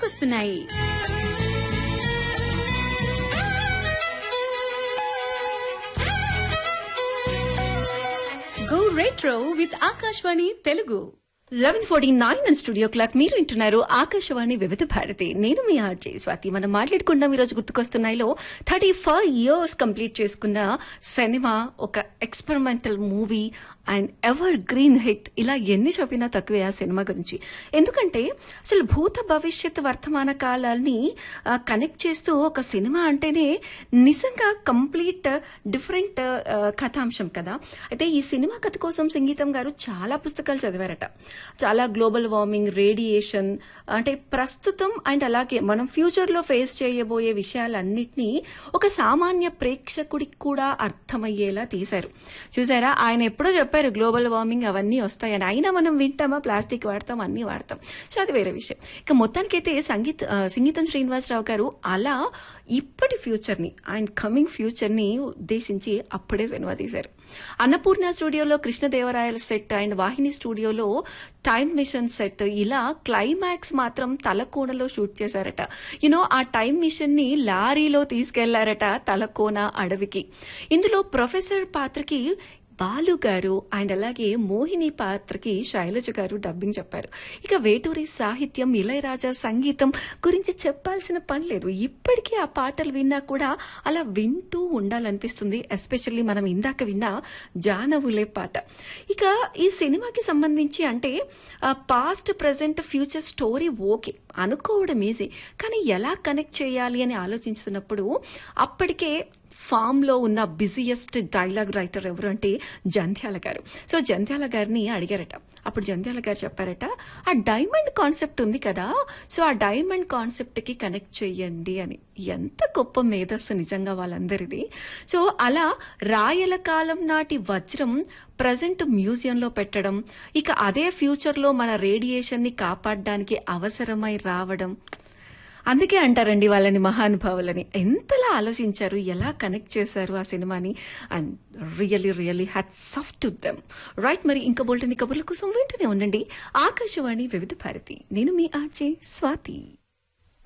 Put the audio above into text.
గుర్తుకొస్తున్నాయి go retro with Akashvani Telugu eleven forty nine and studio clock మీరు వింటున్నారు ఆకాశవాణి వివిధ భారతి నేను మీ ఆర్జే స్వాతి మనం మాట్లాడుకున్నాం ఈరోజు గుర్తుకొస్తున్నాయిలో థర్టీ ఫైవ్ ఇయర్స్ కంప్లీట్ చేసుకున్న సినిమా ఒక experimental movie and evergreen hit ఇలా ఎన్ని చెప్పినా తక్కువే ఆ సినిమా గురించి ఎందుకంటే అసలు భూత భవిష్యత్ వర్తమాన కాలాల్ని కనెక్ట్ చేస్తూ ఒక సినిమా అంటేనే నిజంగా కంప్లీట్ డిఫరెంట్ కథాంశం కదా అయితే ఈ సినిమా కథ కోసం సంగీతం గారు చాలా పుస్తకాలు చదివారట చాలా గ్లోబల్ వార్మింగ్ రేడియేషన్ అంటే ప్రస్తుతం అండ్ అలాగే మనం ఫ్యూచర్ లో ఫేస్ చేయబోయే విషయాలన్నింటినీ ఒక సామాన్య ప్రేక్షకుడికి కూడా అర్థమయ్యేలా తీశారు చూసారా ఆయన ఎప్పుడో చెప్పారు గ్లోబల్ వార్మింగ్ అవన్నీ వస్తాయని అయినా మనం వింటామా ప్లాస్టిక్ వాడతాం అన్ని వాడతాం సో అది వేరే విషయం ఇక మొత్తానికైతే సంగీత ఆ, సంగీతం శ్రీనివాసరావు గారు అలా ఇప్పటి ఫ్యూచర్ ని అండ్ కమింగ్ ఫ్యూచర్ ని ఉద్దేశించి అప్పుడే సినిమా తీశారు అన్నపూర్ణ స్టూడియోలో కృష్ణదేవరాయల సెట్ అండ్ వాహిని స్టూడియోలో టైం మిషన్ సెట్ ఇలా క్లైమాక్స్ మాత్రం తలకోనలో షూట్ చేశారట యూనో ఆ టైం మిషన్ ని లారీలో తీసుకెళ్లారట తలకోన అడవికి ఇందులో ప్రొఫెసర్ పాత్రకి బాలు గారు అండ్ అలాగే మోహిని పాత్రకి శైలజ గారు డబ్బింగ్ చెప్పారు ఇక వేటూరి సాహిత్యం ఇళయరాజా సంగీతం గురించి చెప్పాల్సిన పని లేదు ఇప్పటికీ ఆ పాటలు విన్నా కూడా అలా వింటూ ఉండాలనిపిస్తుంది ఎస్పెషల్లీ మనం ఇందాక విన్న జానవులే పాట ఇక ఈ సినిమాకి సంబంధించి అంటే past present future story okay అనుకోవడం ఈజీ కానీ ఎలా కనెక్ట్ చేయాలి అని ఆలోచిస్తున్నప్పుడు అప్పటికే ఫామ్ లో ఉన్న బిజియెస్ట్ డైలాగ్ రైటర్ ఎవరు అంటే జంధ్యాల గారు సో జంధ్యాల గారిని అడిగారట అప్పుడు జంధ్యాల గారు చెప్పారట ఆ డైమండ్ కాన్సెప్ట్ ఉంది కదా సో ఆ డైమండ్ కాన్సెప్ట్ కి కనెక్ట్ చెయ్యండి అని ఎంత గొప్ప మేధస్సు నిజంగా వాళ్ళందరిది సో అలా రాయల కాలం నాటి వజ్రం ప్రజెంట్ మ్యూజియంలో పెట్టడం ఇక అదే ఫ్యూచర్ లో మన రేడియేషన్ ని కాపాడడానికి అవసరమై రావడం అందుకే అంటారండి వాళ్ళని మహానుభావులని ఎంతలా ఆలోచించారు ఎలా కనెక్ట్ చేశారు ఆ సినిమాని అండ్ రియలీ రియలీ హ్యాట్ సాఫ్ట్ టు దెమ్ రైట్ మరి ఇంకా బోల్టని కబుర్ల కోసం వెంటనే ఉండండి ఆకాశవాణి వివిధ భారతి నేను మీ ఆర్జే స్వాతి